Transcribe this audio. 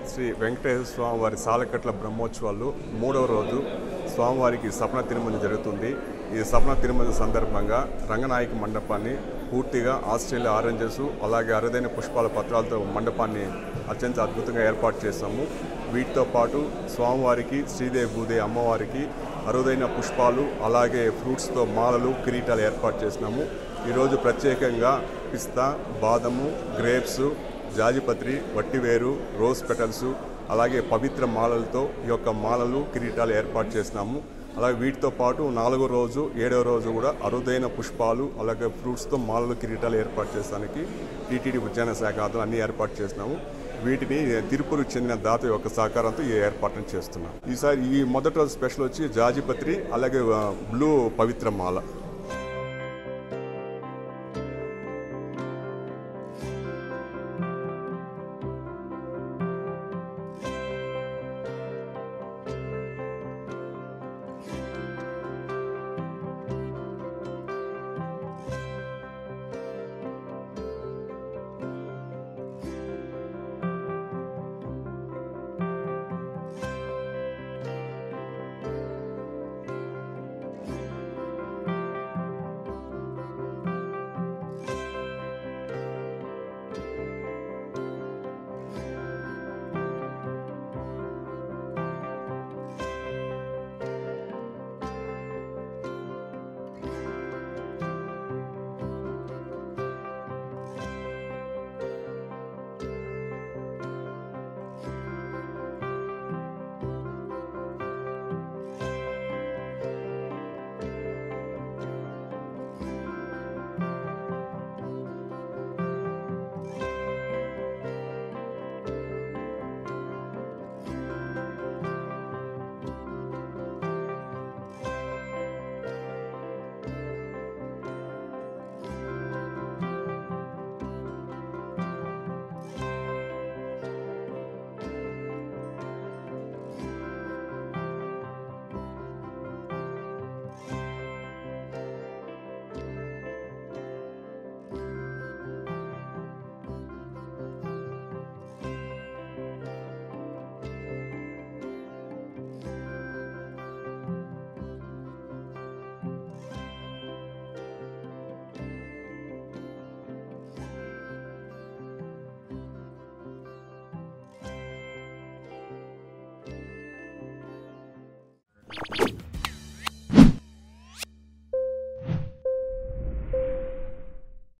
శ్రీ వెంకటేశ్వర స్వామి వారి సాలకట్ల బ్రహ్మోత్సవాలు మూడవ రోజు స్వామివారికి సపన తిరుమల జరుగుతుంది ఈ సపన తిరుమల సందర్భంగా రంగనాయక మండపాన్ని పూర్తిగా ఆస్ట్రేలియా ఆరెంజెస్ అలాగే అరుదైన పుష్పాల పత్రాలతో మండపాన్ని అత్యంత అద్భుతంగా ఏర్పాటు చేశాము వీటితో పాటు స్వామివారికి శ్రీదేవి భూదేవి అమ్మవారికి అరుదైన పుష్పాలు అలాగే ఫ్రూట్స్తో మాలలు కిరీటాలు ఏర్పాటు చేసినాము ఈరోజు ప్రత్యేకంగా పిస్తా బాదము గ్రేప్స్ జాజిపత్రి వట్టివేరు రోజ్ పెటల్స్ అలాగే పవిత్ర మాలలతో ఈ యొక్క మాలలు కిరీటాలు ఏర్పాటు చేసినాము అలాగే వీటితో పాటు నాలుగో రోజు ఏడవ రోజు కూడా అరుదైన పుష్పాలు అలాగే ఫ్రూట్స్తో మాలలు కిరీటాలు ఏర్పాటు చేసడానికి టీటీడీ ఉద్యాన శాఖ ఆధ్వర్యంలో అన్ని ఏర్పాటు చేసినాము వీటిని తిరుపతికి చెందిన దాత యొక్క సహకారంతో ఈ ఏర్పాటును చేస్తున్నాం ఈసారి ఈ మొదటి రోజు స్పెషల్ వచ్చి జాజిపత్రి అలాగే ఆ, బ్లూ పవిత్ర మాల